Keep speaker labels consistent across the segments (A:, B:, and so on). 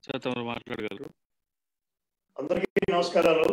A: sir తమరు మాట్లాడగలరు
B: అందరికీ నమస్కారాలు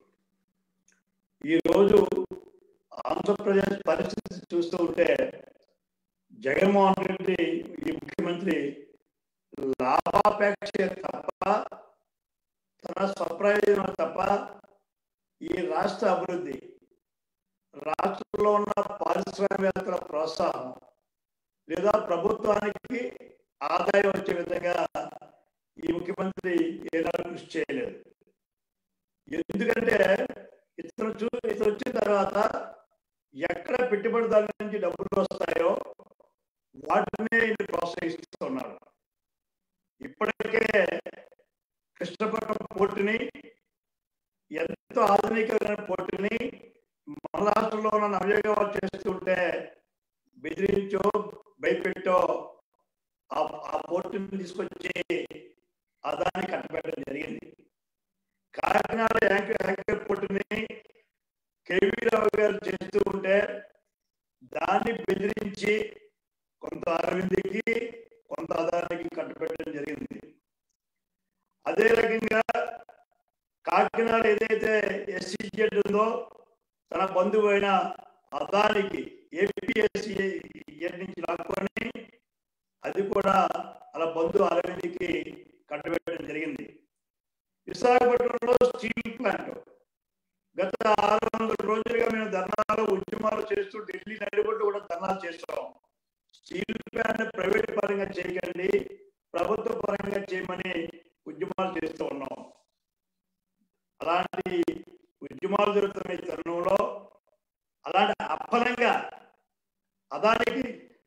B: ఈరోజు ఆంధ్రప్రదేశ్ పరిస్థితి చూస్తూ ఉంటే జగన్మోహన్ రెడ్డి ఈ ముఖ్యమంత్రి లాభాపేక్ష తప్ప తన స్వప్రయోజనం తప్ప ఈ రాష్ట్ర అభివృద్ధి రాష్ట్రంలో ఉన్న పారిశ్రామికవేత్తల ప్రోత్సాహం లేదా ప్రభుత్వానికి ఆదాయం వచ్చే విధంగా ఈ ముఖ్యమంత్రి ఏనాడు కృషి చేయలేదు ఎందుకంటే ఇతను చూ ఇతను వచ్చిన తర్వాత ఎక్కడ పెట్టుబడిదారుల నుంచి డబ్బులు వస్తాయో వాటినే ఈయన ప్రోత్సహిస్తున్నాడు ఇప్పటికే కృష్ణపట్నం పోర్టుని ఎంతో ఆధునికమైన పోర్టుని మన రాష్ట్రంలో ఉన్న నవయోగాలు చేస్తుంటే బెదిరించో భయపెట్టో ఆ ఆ పోర్టుని తీసుకొచ్చి అదాన్ని కట్టబెట్టడం జరిగింది కాకినాడ యాంకర్ యాంకర్ పోర్టుని కేవీ రావు గారు చేస్తూ ఉంటే దాన్ని బెదిరించి కొంత అరవింద్కి కొంత అదానికి కట్టబెట్టడం జరిగింది అదే రకంగా కాకినాడ ఏదైతే ఎస్సీజెడ్ ఉందో తన బంధువు అయిన అదానికి ఏపీఎస్సీ నుంచి లాక్కొని అది కూడా అలా బంధువు అరవింద్కి కట్టబెట్టడం జరిగింది విశాఖపట్నంలో స్టీల్ ప్లాంట్ గత ఆరు వందల రోజులుగా మేము ధర్నాలు ఉద్యమాలు చేస్తూ ఢిల్లీ నడిబొట్టు కూడా ధర్నాలు చేస్తాం స్టీల్ ప్లాంట్ ప్రైవేట్ పరంగా చేయకండి ప్రభుత్వ పరంగా చేయమని ఉద్యమాలు చేస్తూ ఉన్నాం అలాంటి ఉద్యమాలు జరుగుతున్న ఈ తరుణంలో అలాంటి అప్పనంగా అదానికి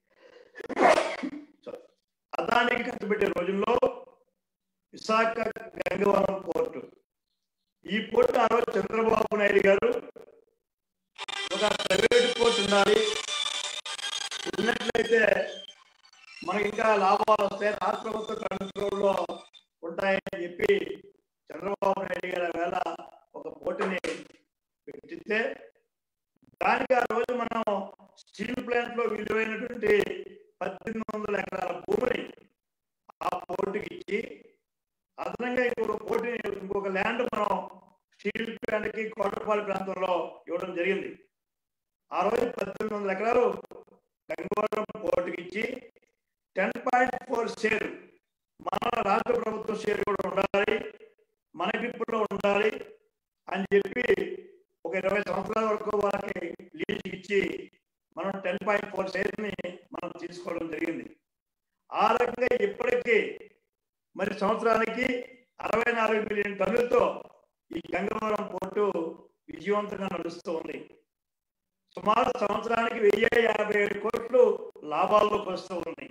B: అదానికి కట్టుబెట్టే రోజుల్లో విశాఖ గంగవరం పోర్టు ఈ పోర్టు ఆ రోజు చంద్రబాబు నాయుడు గారు ఒక ప్రైవేట్ పోర్టు ఉండాలి ఉన్నట్లయితే మనకి ఇంకా లాభాలు వస్తాయి రాష్ట్ర ప్రభుత్వ కంట్రోల్లో ఉంటాయని చెప్పి చంద్రబాబు నాయుడు గారు వేళ ఒక పోటీని పెట్టితే దానికి ఆ రోజు మనం స్టీల్ ప్లాంట్ లో విలువైనటువంటి పద్దెనిమిది వందల ఎకరాల భూమిని ఆ పోర్టుకి ఇచ్చి అదనంగా ఇంకొక పోటీ ఇంకొక ల్యాండ్ మనం స్టీల్ ప్లాంట్ కి కోటపాలి ప్రాంతంలో ఇవ్వడం జరిగింది ఆ రోజు పద్దెనిమిది వందల ఎకరాలు గంగవరం పోర్టుకి ఇచ్చి టెన్ పాయింట్ ఫోర్ షేర్ మన రాష్ట్ర ప్రభుత్వం షేర్ కూడా ఉండాలి మన గ్రిప్పులో ఉండాలి అని చెప్పి ఒక ఇరవై సంవత్సరాల వరకు వాళ్ళకి లీజ్ ఇచ్చి మనం టెన్ పాయింట్ ఫోర్ షేర్ని మనం తీసుకోవడం జరిగింది ఆ రకంగా ఇప్పటికీ మరి సంవత్సరానికి అరవై నాలుగు మిలియన్ టన్నులతో ఈ గంగవరం పోర్టు విజయవంతంగా నడుస్తూ ఉంది సుమారు సంవత్సరానికి వెయ్యి యాభై ఏడు కోట్లు లాభాల్లోకి వస్తూ ఉంది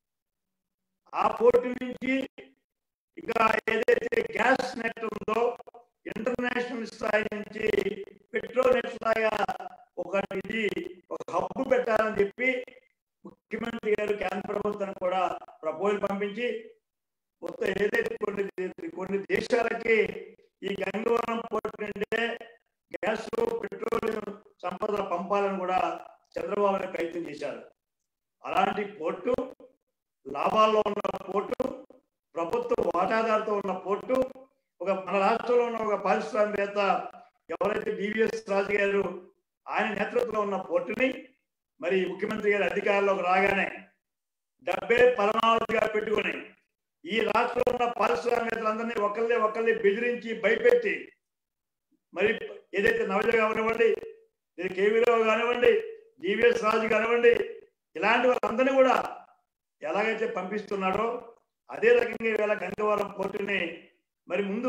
B: ఆ పోర్టు నుంచి ఇంకా ఏదైతే గ్యాస్ నెట్ ఉందో ఇంటర్నేషనల్ స్థాయి నుంచి పెట్రోల్ నెట్ లాగా ఒక ఇది ఒక హబ్బు పెట్టాలని చెప్పి ముఖ్యమంత్రి గారు కేంద్ర ప్రభుత్వానికి కూడా ప్రపోజల్ పంపించి మొత్తం ఏదైతే కొన్ని కొన్ని దేశాలకి ఈ గంగవరం పోర్టు నుండే గ్యాస్ పెట్రోలియం సంపదలు పంపాలని కూడా చంద్రబాబు నాయుడు ప్రయత్నం చేశారు అలాంటి పోర్టు లాభాల్లో ఉన్న పోర్టు ప్రభుత్వ వాటాదారుతో ఉన్న పోర్టు ఒక మన రాష్ట్రంలో ఉన్న ఒక పారిశ్రామికవేత్త ఎవరైతే డివిఎస్ రాజు గారు ఆయన నేతృత్వంలో ఉన్న పోర్టుని మరి ముఖ్యమంత్రి గారి అధికారంలోకి రాగానే డబ్బే పరమావధిగా పెట్టుకొని ఈ రాష్ట్రంలో ఉన్న పారిశ్రామికవేత్తలందరినీ ఒకళ్ళే ఒకళ్ళే బెదిరించి భయపెట్టి మరి ఏదైతే నవజ కానివ్వండి ఇది కేవీరావు కానివ్వండి డివిఎస్ రాజు కానివ్వండి ఇలాంటి వాళ్ళందరినీ కూడా ఎలాగైతే పంపిస్తున్నాడో అదే రకంగా ఈవేళ గంగవరం పోర్టుని మరి ముందు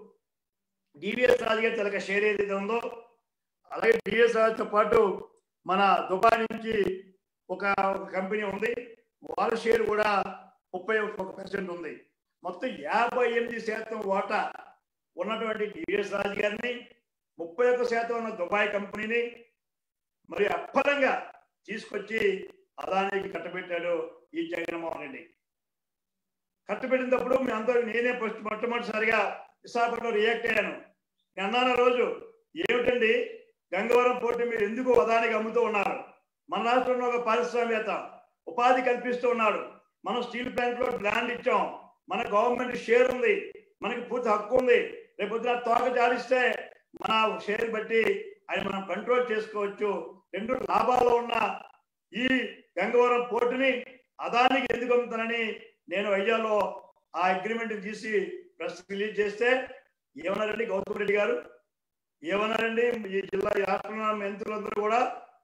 B: డివిఎస్ రాజు గారి తనక షేర్ ఏదైతే ఉందో అలాగే డివిఎస్ రాజుతో పాటు మన దుబాయ్ నుంచి ఒక ఒక కంపెనీ ఉంది వాళ్ళ షేర్ కూడా ముప్పై ఒక పర్సెంట్ ఉంది మొత్తం యాభై ఎనిమిది శాతం వాటా ఉన్నటువంటి డివిఎస్ రాజు గారిని ముప్పై ఒక్క శాతం ఉన్న దుబాయ్ కంపెనీని మరి అప్పలంగా తీసుకొచ్చి అదానికి కట్టబెట్టాడు ఈ జగన్మోహన్ రెడ్డి కట్టబెట్టినప్పుడు మీ అందరూ నేనే ఫస్ట్ మొట్టమొదటిసారిగా విశాఖపట్నంలో రియాక్ట్ అయ్యాను నేను అన్నాను ఆ రోజు ఏమిటండి గంగవరం పోటీ మీరు ఎందుకు అదానికి అమ్ముతూ ఉన్నారు మన రాష్ట్రంలో ఒక పారిశ్రామికత ఉపాధి కల్పిస్తూ ఉన్నాడు మనం స్టీల్ ప్లాంట్ లో ల్యాండ్ ఇచ్చాం మన గవర్నమెంట్ షేర్ ఉంది మనకి పూర్తి హక్కు ఉంది రేపు పొద్దున తోక జారిస్తే మన షేర్ బట్టి అది మనం కంట్రోల్ చేసుకోవచ్చు రెండు లాభాలు ఉన్న ఈ గంగవరం పోర్టుని అదానికి ఎందుకు అమ్ముతానని నేను వైజాగ్లో ఆ అగ్రిమెంట్ తీసి ప్రెస్ రిలీజ్ చేస్తే ఏమన్నారండి గౌతమ్ రెడ్డి గారు ఏమన్నారండి ఈ జిల్లా ఈ రాష్ట్రంలో మంత్రులందరూ కూడా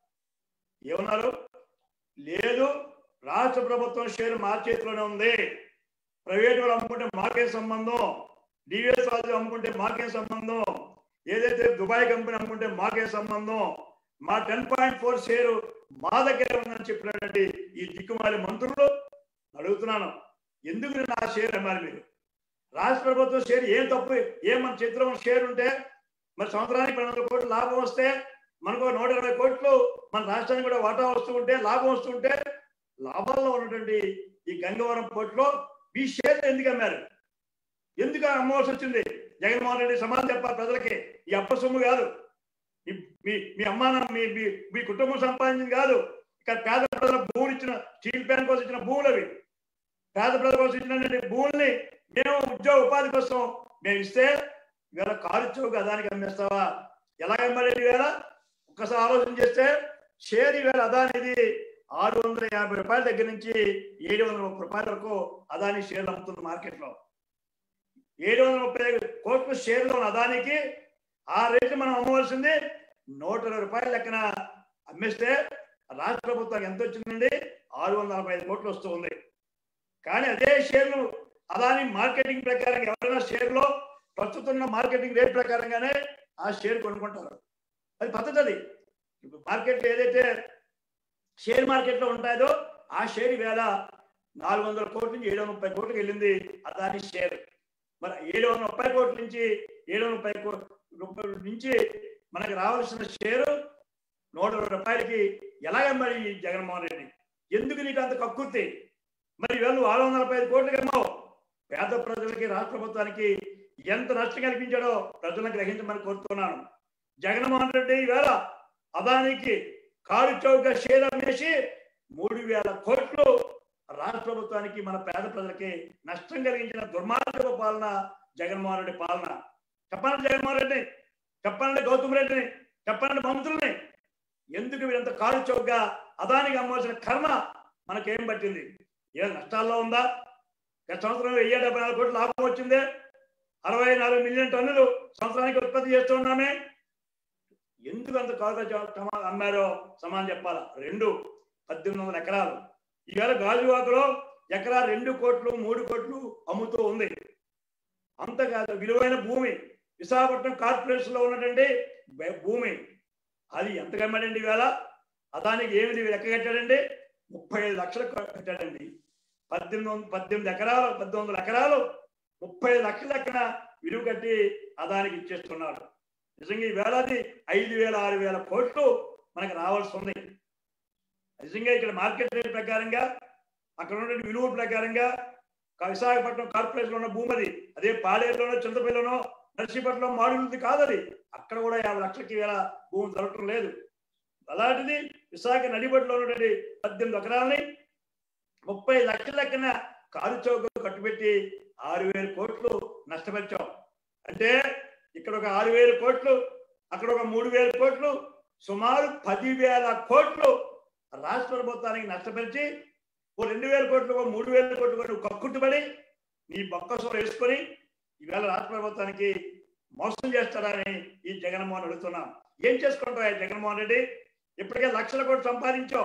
B: ఏమన్నారు లేదు రాష్ట్ర ప్రభుత్వం షేర్ మా చేతిలోనే ఉంది ప్రైవేట్ వాళ్ళు అమ్ముకుంటే మాకే సంబంధం డివిఎస్ వాళ్ళు అమ్ముకుంటే మాకే సంబంధం ఏదైతే దుబాయ్ కంపెనీ అమ్ముకుంటే మాకే సంబంధం మా టెన్ పాయింట్ ఫోర్ షేర్ మా దగ్గర ఉందని చెప్పినటువంటి ఈ దిక్కుమాలి మంత్రులు అడుగుతున్నాను ఎందుకు నా షేర్ అమ్మాలి మీరు రాష్ట్ర ప్రభుత్వం షేర్ ఏం తప్పు ఏం మన చేతిలో ఉన్న షేర్ ఉంటే మరి సంవత్సరానికి రెండు వందల కోట్లు లాభం వస్తే మనకు నూట ఇరవై కోట్లు మన రాష్ట్రానికి కూడా వాటా వస్తూ ఉంటే లాభం వస్తూ ఉంటే లాభాల్లో ఉన్నటువంటి ఈ గంగవరం పోర్టులో మీ షేర్ ఎందుకు అమ్మారు ఎందుకు అమ్మవలసి వచ్చింది జగన్మోహన్ రెడ్డి సమాధానం చెప్పాలి ప్రజలకి ఈ అప్ప సొమ్ము కాదు మీ- మీ మీ అమ్మ నాన్న, మీ మీ మీ కుటుంబం సంపాదించింది కాదు ఇక్కడ పేద ప్రజల భూములు ఇచ్చిన స్టీల్ ప్లాంట్ కోసం ఇచ్చిన భూములు అవి పేద ప్రజల కోసం ఇచ్చిన భూముల్ని మేము ఉద్యోగ ఉపాధి కోసం మేము ఇస్తే ఇవాళ కారు చౌక అదానికి అమ్మేస్తావా ఎలా అమ్మారెడ్డి వేళ ఒక్కసారి ఆలోచన చేస్తే షేర్ ఈవేళ అదానిది ఆరు వందల యాభై రూపాయల దగ్గర నుంచి ఏడు వందల ముప్పై రూపాయల వరకు అదాని షేర్లు అమ్ముతుంది మార్కెట్లో ఏడు వందల ముప్పై ఐదు కోట్ల షేర్లు ఉన్న అదానికి ఆ రేటు మనం అమ్మవలసింది నూట ఇరవై రూపాయల లెక్కన అమ్మేస్తే రాష్ట్ర ప్రభుత్వం ఎంత వచ్చిందండి ఆరు వందల నలభై ఐదు కోట్లు వస్తూ ఉంది కానీ అదే షేర్లు అదాని మార్కెటింగ్ ప్రకారం ఎవరైనా షేర్లో ప్రస్తుతం ఉన్న మార్కెటింగ్ రేట్ ప్రకారంగానే ఆ షేర్ కొనుక్కుంటారు అది పద్ధతి అది ఇప్పుడు మార్కెట్లో ఏదైతే షేర్ మార్కెట్లో ఉంటాయో ఆ షేర్ వేళ నాలుగు వందల కోట్ల నుంచి ఏడు వందల ముప్పై కోట్లకి వెళ్ళింది అదాని షేర్ మరి ఏడు వందల ముప్పై కోట్ల నుంచి ఏడు వందల ముప్పై కోట్ల రూపాయల నుంచి మనకి రావాల్సిన షేరు నూట ఇరవై రూపాయలకి ఎలాగ మరి ఈ జగన్మోహన్ రెడ్డి ఎందుకు నీకు అంత కక్కుర్తి మరి వీళ్ళు ఆరు వందల నలభై ఐదు కోట్లకి ఏమో పేద ప్రజలకి రాష్ట్ర ప్రభుత్వానికి ఎంత నష్టం కల్పించాడో ప్రజలను గ్రహించమని కోరుతున్నాను జగన్మోహన్ రెడ్డి ఈవేళ అదానికి కారు చౌక షేర్ అమ్మేసి మూడు వేల కోట్లు రాష్ట్ర ప్రభుత్వానికి మన పేద ప్రజలకి నష్టం కలిగించిన దుర్మార్గపు పాలన జగన్మోహన్ రెడ్డి పాలన చెప్పండి జగన్మోహన్ రెడ్డి చెప్పండి గౌతమ్ రెడ్డిని చెప్పండి మంత్రుల్ని ఎందుకు వీరంత కారు చౌకగా అదానికి అమ్మవలసిన కర్మ మనకేం పట్టింది ఏ నష్టాల్లో ఉందా గత సంవత్సరం వెయ్యి డెబ్బై నాలుగు కోట్ల లాభం వచ్చిందే అరవై నాలుగు మిలియన్ టన్నులు సంవత్సరానికి ఉత్పత్తి చేస్తున్నామే ఎందుకు అంత కారు అమ్మారో సమానం చెప్పాలా రెండు పద్దెనిమిది వందల ఎకరాలు ఈవేళ గాజువాకలో ఎకరా రెండు కోట్లు మూడు కోట్లు అమ్ముతూ ఉంది అంతకాదు విలువైన భూమి విశాఖపట్నం కార్పొరేషన్ లో ఉన్నటువంటి బె- భూమి అది ఎంత కమ్మాడండి ఈవేళ అదానికి ఏమిది లెక్క కట్టాడండి ముప్పై ఐదు లక్షలు క- కట్టాడండి పద్దెనిమిది వంద పద్దెనిమిది ఎకరాలు పద్దెనిమిది వందల ఎకరాలు ముప్పై ఐదు లక్షల లెక్కన విలువ కట్టి అదానికి ఇచ్చేస్తున్నాడు నిజంగా ఈ వేలాది ఐదు వేల ఆరు వేల కోట్లు మనకు రావాల్సి ఉంది నిజంగా ఇక్కడ మార్కెట్ రేట్ ప్రకారంగా అక్కడ ఉన్న విలువ ప్రకారంగా కా- విశాఖపట్నం కార్పొరేషన్ ఉన్న భూమి అది అదే పాడేరులోనో చింతపల్లిలోనో నర్సీపట్నం మాడుంది కాదు అది అక్కడ కూడా యాభై లక్షలకి వేల భూమి దొరకడం లేదు అలాంటిది విశాఖ నడిబడిలో ఉన్నటువంటి పద్దెనిమిది ఎకరాలని ముప్పై లక్షల లెక్కన కారు చౌక కట్టుబెట్టి ఆరు వేల కోట్లు నష్టపరిచాం అంటే ఇక్కడ ఒక ఆరు వేల కోట్లు అక్కడ ఒక మూడు వేల కోట్లు సుమారు పదివేల కోట్లు రాష్ట్ర ప్రభుత్వానికి నష్టపరిచి ఓ రెండు వేల కోట్లు ఓ మూడు వేల కోట్లు కూడా నువ్వు కక్కుట్టుబడి నీ బొక్కసోలు వేసుకొని ఈవేళ రాష్ట్ర ప్రభుత్వానికి మోసం చేస్తారని ఈ జగన్మోహన్ అడుగుతున్నాం ఏం చేసుకుంటావు జగన్మోహన్ రెడ్డి ఇప్పటికే లక్షల కోట్లు సంపాదించావు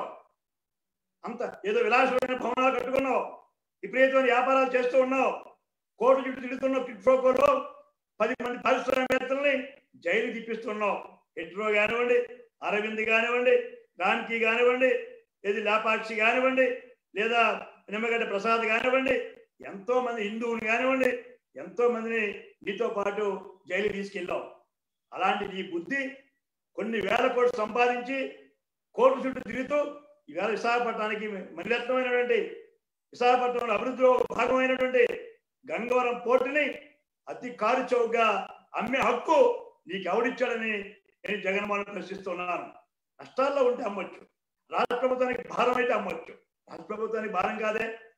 B: అంత ఏదో విలాసమైన భవనాలు కట్టుకున్నావు విపరీతమైన వ్యాపారాలు చేస్తూ ఉన్నావు కోర్టు చుట్టూ తిరుగుతున్నావు కిట్ఫోకోలో పది మంది పారిశ్రామికవేత్తల్ని జైలు తిప్పిస్తున్నావు హెట్రో కానివ్వండి అరవింద్ కానివ్వండి రామ్కి కానివ్వండి ఏది లేపాక్షి కానివ్వండి లేదా నిమ్మగడ్డ ప్రసాద్ కానివ్వండి ఎంతో మంది హిందువులు కానివ్వండి ఎంతో మందిని నీతో పాటు జైలు తీసుకెళ్ళావు అలాంటి నీ బుద్ధి కొన్ని వేల కోట్లు సంపాదించి కోర్టు చుట్టూ తిరుగుతూ ఈవేళ విశాఖపట్నానికి మలిరత్నమైనటువంటి విశాఖపట్నంలో అభివృద్ధిలో భాగమైనటువంటి గంగవరం పోర్టుని అతి కారు చౌకగా అమ్మే హక్కు నీకు ఎవడిచ్చాడని నేను జగన్మోహన్ ప్రశ్నిస్తున్నాను నష్టాల్లో ఉంటే అమ్మొచ్చు రాష్ట్ర ప్రభుత్వానికి భారం అయితే అమ్మొచ్చు రాష్ట్ర ప్రభుత్వానికి భారం కాదే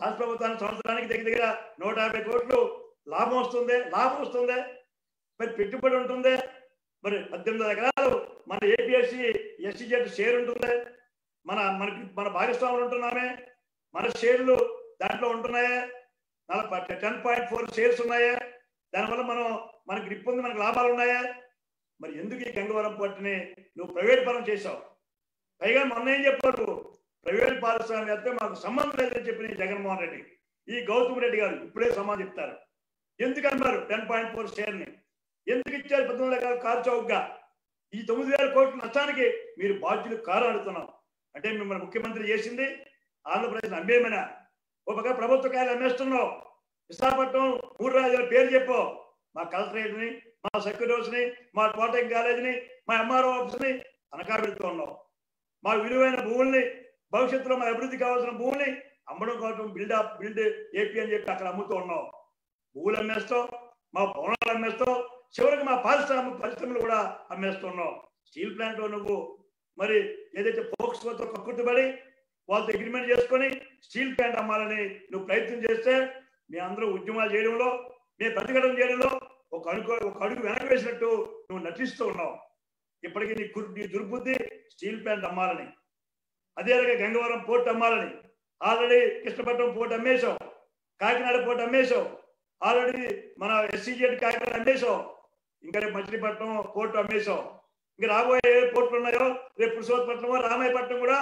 B: రాష్ట్ర ప్రభుత్వానికి సంవత్సరానికి దగ్గర దగ్గర నూట యాభై కోట్లు లాభం వస్తుంది లాభం వస్తుంది మరి పెట్టుబడి ఉంటుంది మరి పద్దెనిమిది ఎకరాలు మన ఏపీఎస్సి ఎస్సీజెడ్ షేర్ ఉంటుంది మన మనకి మన భాగస్వాములు ఉంటున్నామే మన షేర్లు దాంట్లో ఉంటున్నాయే నలభై టెన్ పాయింట్ ఫోర్ షేర్స్ ఉన్నాయే దానివల్ల మనం మనకి గ్రిప్ ఉంది మనకి లాభాలు ఉన్నాయా మరి ఎందుకు ఈ గంగవరం పోర్టుని నువ్వు ప్రైవేట్ పరం చేశావు పైగా మొన్న ఏం చెప్పావు నువ్వు ప్రైవేట్ పారిశ్రామికవేత్త మాకు సంబంధం లేదని చెప్పిన ఈ జగన్మోహన్ రెడ్డి ఈ గౌతమ్ రెడ్డి గారు ఇప్పుడే సమాధానం చెప్తారు ఎందుకు అన్నారు టెన్ పాయింట్ ఫోర్ షేర్ని ఎందుకు ఇచ్చారు పద్దెనిమిది ఎకరాలు కారు చౌకగా ఈ తొమ్మిది వేల కోట్ల నష్టానికి మీరు బాధ్యులు కారు అడుగుతున్నాం అంటే మిమ్మల్ని ముఖ్యమంత్రి చేసింది ఆంధ్రప్రదేశ్ అమ్మేమనా ఒక పక్క ప్రభుత్వ కాయలు అమ్మేస్తున్నావు విశాఖపట్నం మూడు రాజుల పేరు చెప్పు మా కలెక్టరేట్ ని మా సెక్రటరీస్ ని మా కోటంగ్ కాలేజ్ ని మా ఎంఆర్ఓ ఆఫీస్ ని తనఖా పెడుతూ ఉన్నావు మా విలువైన భూముల్ని భవిష్యత్తులో మా అభివృద్ధి కావాల్సిన భూముల్ని అమ్మడం కోసం బిల్డప్ బిల్డ్ ఏపీ అని చెప్పి అక్కడ అమ్ముతూ ఉన్నావు భూములు అమ్మేస్తావు మా భవనాలు అమ్మేస్తావు చివరికి మా పారిశ్రామిక పరిశ్రమలు కూడా అమ్మేస్తున్నావు స్టీల్ ప్లాంట్ లో నువ్వు మరి ఏదైతే ఫోక్స్ తో కక్కుర్తిపడి వాళ్ళతో అగ్రిమెంట్ చేసుకొని స్టీల్ ప్లాంట్ అమ్మాలని నువ్వు ప్రయత్నం చేస్తే మీ అందరూ ఉద్యమాలు చేయడంలో మేము ప్రతిఘటన చేయడంలో ఒక అడుగు ఒక అడుగు వెనక వేసినట్టు నువ్వు నటిస్తూ ఉన్నావు ఇప్పటికీ నీ కుర్- నీ దుర్బుద్ధి స్టీల్ ప్లాంట్ అమ్మాలని అదేలాగే గంగవరం పోర్ట్ అమ్మాలని ఆల్రెడీ కృష్ణపట్నం పోర్ట్ అమ్మేశావు కాకినాడ పోర్ట్ అమ్మేశావు ఆల్రెడీ మన ఎస్సీజెడ్ కాకినాడ అమ్మేశావు ఇంకా రేపు మచిలీపట్నం పోర్టు అమ్మేశావు ఇంకా రాబోయే ఏ పోర్టులు ఉన్నాయో రేపు పురుషోత్పట్నమో రామాయపట్నం కూడా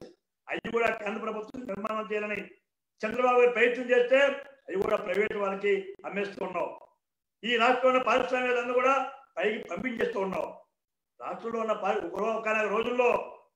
B: అవి కూడా కేంద్ర ప్రభుత్వం నిర్మాణం చేయాలని చంద్రబాబు గారు ప్రయత్నం చేస్తే అవి కూడా ప్రైవేట్ వాళ్ళకి అమ్మేస్తూ ఉన్నావు ఈ రాష్ట్రంలో పారిశ్రామికవేత్తలను కూడా పైకి పంపించేస్తూ ఉన్నావు రాష్ట్రంలో ఉన్న పారి- ఒకనొక రోజుల్లో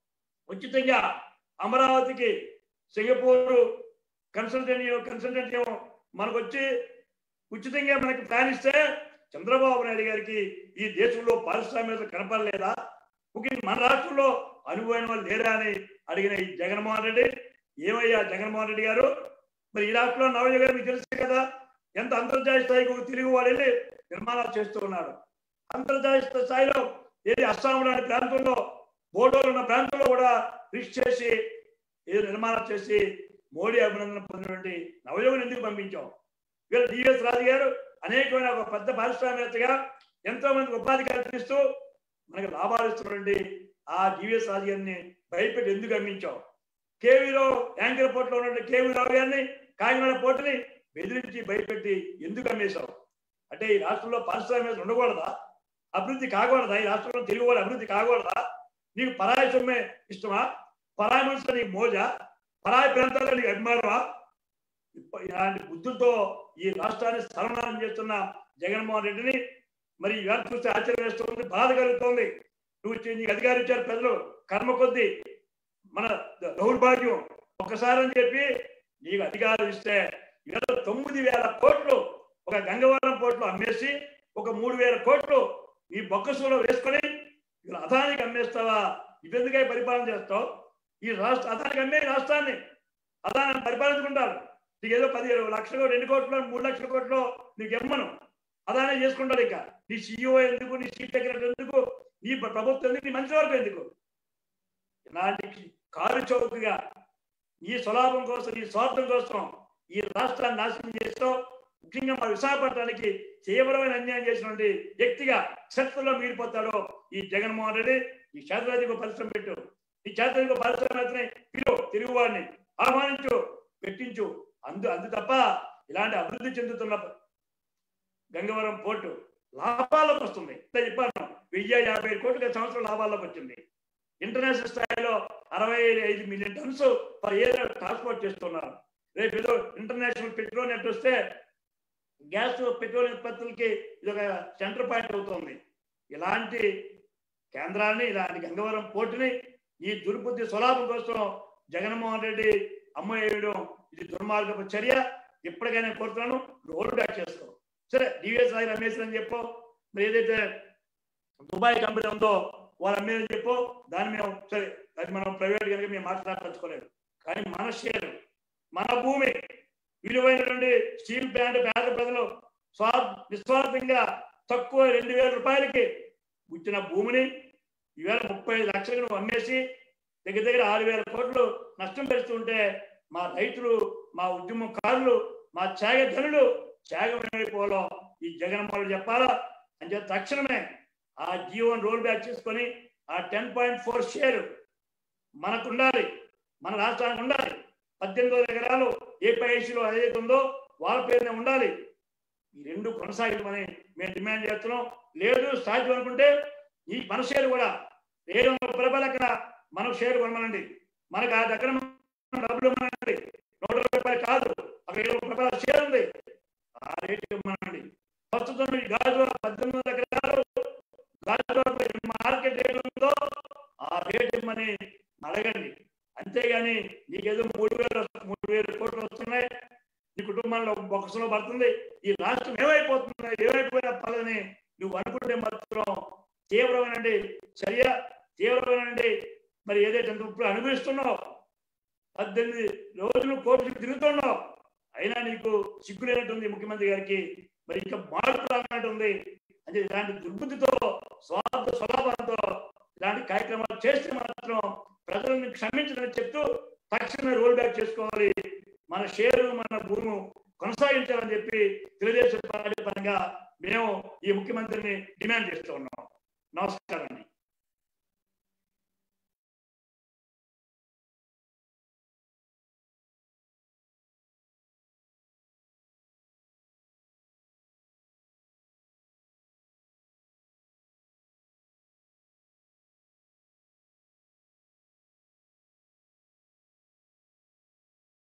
B: ఉచితంగా అమరావతికి సింగపూర్ కన్సల్టెంట్ కన్సల్టెంట్ ఏమో మనకు వచ్చి ఉచితంగా మనకి ప్లాన్ ఇస్తే చంద్రబాబు నాయుడు గారికి ఈ దేశంలో పారిశ్రామికత కనపడలేదా ముఖ్యంగా మన రాష్ట్రంలో అనుభవైన వాళ్ళు లేరా అని అడిగిన ఈ జగన్మోహన్ రెడ్డి ఏమయ్యా జగన్మోహన్ రెడ్డి గారు మరి ఈ రాష్ట్రంలో నవయుగ గారు మీకు తెలుసు కదా ఎంత అంతర్జాతీయ స్థాయికి ఒక తిరిగి వాడు వెళ్ళి నిర్మాణాలు చేస్తూ ఉన్నాడు అంతర్జాతీయ స్థాయిలో ఏది అస్సాం లాంటి ప్రాంతంలో బోర్డోలు ఉన్న ప్రాంతంలో కూడా కృషి చేసి ఏదో నిర్మాణం చేసి మోడీ అభినందన పొందినటువంటి నవయుగను ఎందుకు పంపించాం వీళ్ళు డిఎస్ రాజు గారు అనేకమైన ఒక పెద్ద పారిశ్రామికవేత్తగా ఎంతో మంది ఉపాధి కల్పిస్తూ మనకు లాభాలు ఇస్తున్నటువంటి ఆ డివిఎస్ రాజు గారిని భయపెట్టి ఎందుకు అమ్మించాం కేవీలో యాంకర్ పోర్టులో ఉన్నటువంటి కేవీ రావు గారిని కాకినాడ పోర్టుని బెదిరించి భయపెట్టి ఎందుకు అమ్మేశావు అంటే ఈ రాష్ట్రంలో పారిశ్రామిక ఉండకూడదా అభివృద్ధి కాకూడదా ఈ రాష్ట్రంలో తెలుగు వాళ్ళు అభివృద్ధి కాకూడదా నీకు పరాయి సొమ్మే ఇష్టమా పరాయి మనుషులు నీకు మోజా పరాయి ప్రాంతాల్లో నీకు అభిమానమా ఇప్ప- ఇలాంటి బుద్ధులతో ఈ రాష్ట్రాన్ని సర్వనాశనం చేస్తున్న జగన్మోహన్ రెడ్డిని మరి ఇవాళ చూస్తే ఆశ్చర్యం వేస్తుంది బాధ కలుగుతోంది నువ్వు ఇచ్చే- నీకు అధికారం ఇచ్చారు ప్రజలు కర్మ కొద్దీ మన దౌర్భాగ్యం ఒక్కసారి అని చెప్పి నీకు అధికారం ఇస్తే ఇవాళ తొమ్మిది వేల కోట్లు ఒక గంగవరం పోర్టులో అమ్మేసి ఒక మూడు వేల కోట్లు ఈ బొక్కసులో వేసుకొని ఇలా అదానికి అమ్మేస్తావా ఇవెందుకై పరిపాలన చేస్తావు ఈ రాష్ట్ర అదానికి అమ్మే ఈ రాష్ట్రాన్ని అదాన్ని పరిపాలించుకుంటారు నీకు ఏదో పదిహేను లక్షలు రెండు కోట్లు మూడు లక్షల కోట్లు నీకు ఇమ్మను అదానే చేసుకుంటాడు ఇక నీ సీఈఓ ఎందుకు నీ చీఫ్ సెక్రటరీ ఎందుకు నీ ప్ర- ప్రభుత్వం ఎందుకు నీ మంచి వరకు ఎందుకు ఇలాంటి కారు చౌకగా ఈ స్వలాభం కోసం ఈ స్వార్థం కోసం ఈ రాష్ట్రాన్ని నాశనం చేస్తూ ముఖ్యంగా మా విశాఖపట్నానికి తీవ్రమైన అన్యాయం చేసినటువంటి వ్యక్తిగా చరిత్రలో మిగిలిపోతాడో ఈ జగన్మోహన్ రెడ్డి ఈ క్షేత్రాధిక పరిశ్రమ పెట్టు ఈ క్షేత్రాధిక పరిశ్రమని పిలువు తిరుగువాడిని ఆహ్వానించు పెట్టించు అందు అందు తప్ప ఇలాంటి అభివృద్ధి చెందుతున్న గంగవరం పోర్టు లాభాలకు వస్తుంది ఇంత చెప్పాను వెయ్యి యాభై కోట్ల సంవత్సరం లాభాల్లోకి వచ్చింది ఇంటర్నేషనల్ స్థాయిలో అరవై ఐదు million tons per year transport చేస్తున్నారు రేపు ఏదో ఇంటర్నేషనల్ పెట్రోల్ నెట్ వస్తే గ్యాస్ పెట్రోల్ ఉత్పత్తులకి ఇది ఒక సెంటర్ పాయింట్ అవుతుంది ఇలాంటి కేంద్రాన్ని ఇలాంటి గంగవరం పోర్టుని ఈ దుర్బుద్ధి స్వలాభం కోసం జగన్మోహన్ రెడ్డి అమ్మేయడం ఇది దుర్మార్గపు చర్య ఇప్పటికైనా కోరుతున్నాను రోల్ బ్యాక్ చేసుకో సరే డివిఎస్ రాయలు అమ్మేసారని చెప్పు మరి ఏదైతే దుబాయ్ కంపెనీ ఉందో వాళ్ళు అమ్మేదని చెప్పు దాన్ని మేము సరే అది మనం ప్రైవేట్ కనుక మేము మాట్లాడదలుచుకోలేదు కానీ మన షేర్ మన భూమి విలువైనటువంటి స్టీల్ ప్లాంట్ పేద ప్రజలు స్వా నిస్వార్థంగా తక్కువ రెండు వేల రూపాయలకి ఇచ్చిన భూమిని ఈవేళ ముప్పై ఐదు లక్షలకు నువ్వు అమ్మేసి దగ్గర దగ్గర ఆరు వేల కోట్లు నష్టం పెడుతుంటే మా రైతులు మా ఉద్యమకారులు మా త్యాగధనులు త్యాగమైపోవడం ఈ జగన్మోహన్ చెప్పాలా అని చెప్పి తక్షణమే ఆ జీవోని రోల్ బ్యాక్ చేసుకొని ఆ టెన్ పాయింట్ ఫోర్ షేర్ మనకు ఉండాలి మన రాష్ట్రానికి ఉండాలి పద్దెనిమిది వందల ఎకరాలు ఏ పైసీలో ఏదైతే ఉందో వాళ్ళ పేరునే ఉండాలి ఈ రెండు కొనసాగించమని మేము డిమాండ్ చేస్తున్నాం లేదు సాధ్యం అనుకుంటే ఈ మన షేర్ కూడా ఏడు వందల రూపాయల అక్కడ మనకు షేర్ కొనమనండి మనకు ఆ దగ్గర మన డబ్బులు ఇవ్వమనండి నూట ఇరవై రూపాయలు కాదు అక్కడ ఏడు వందల రూపాయల షేర్ ఉంది ఆ రేటు ఇవ్వమనండి ప్రస్తుతం ఈ గాజు పద్దెనిమిది వందల ఎకరాలు గాజు మార్కెట్ రేట్ ఉందో ఆ రేట్ ఇవ్వమని అడగండి అంతేగాని నీకేదో మూడు వేలు మూడు వేలు కోట్లు వస్తున్నాయి నీ కుటుంబంలో బొక్కసులో పడుతుంది ఈ రాష్ట్రం ఏమైపోతుంది ఏమైపోయినా పదని నువ్వు అనుకుంటే మాత్రం తీవ్రమైన చర్య తీవ్రమైన మరి ఏదైతే నువ్వు ఇప్పుడు అనుభవిస్తున్నావు పద్దెనిమిది రోజులు కోర్టులు తిరుగుతున్నావు అయినా నీకు సిగ్గులేనట్టుంది ముఖ్యమంత్రి గారికి మరి ఇంకా మార్పు రానట్టుంది అంటే ఇలాంటి దుర్బుద్ధితో స్వార్థ స్వలాభంతో ఇలాంటి కార్యక్రమాలు చేస్తే మాత్రం ప్రజలను క్షమించదని చెప్తూ తక్షణమే రోల్ బ్యాక్ చేసుకోవాలి మన షేరు మన భూము కొనసాగించాలని చెప్పి తెలుగుదేశం పార్టీ పరంగా మేము ఈ ముఖ్యమంత్రిని డిమాండ్ చేస్తూ ఉన్నాం నమస్కారం అండి